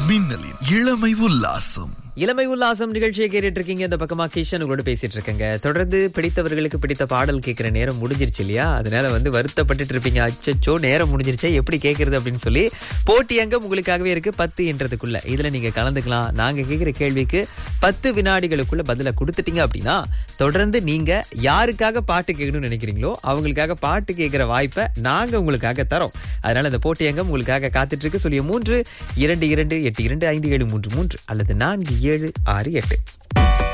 மின்னலின் இளமை உல்லாசம் இளமை உல்லாசம் நிகழ்ச்சியை கேட்டுட்டு இருக்கீங்க இந்த பக்கமா கிஷன் உங்களோட பேசிட்டு இருக்கேங்க தொடர்ந்து பிடித்தவர்களுக்கு பிடித்த பாடல் கேட்கிற நேரம் முடிஞ்சிருச்சு இல்லையா அதனால வந்து வருத்தப்பட்டுட்டு இருப்பீங்க அச்சச்சோ நேரம் முடிஞ்சிருச்சே எப்படி கேட்கறது அப்படின்னு சொல்லி போட்டி அங்கம் உங்களுக்காகவே இருக்கு பத்து என்றதுக்குள்ள இதுல நீங்க கலந்துக்கலாம் நாங்க கேட்கிற கேள்விக்கு பத்து வினாடிகளுக்குள்ள பதில கொடுத்துட்டீங்க அப்படின்னா தொடர்ந்து நீங்க யாருக்காக பாட்டு கேட்கணும்னு நினைக்கிறீங்களோ அவங்களுக்காக பாட்டு கேட்கிற வாய்ப்பை நாங்க உங்களுக்காக தரோம் அதனால இந்த போட்டி அங்கம் உங்களுக்காக காத்துட்டு இருக்கு சொல்லிய மூன்று இரண்டு இரண்டு எட்டு இரண்டு ஐந்து ஏழு மூன்று மூன்று அல்லது நான்கு ஏழு ஆறு எட்டு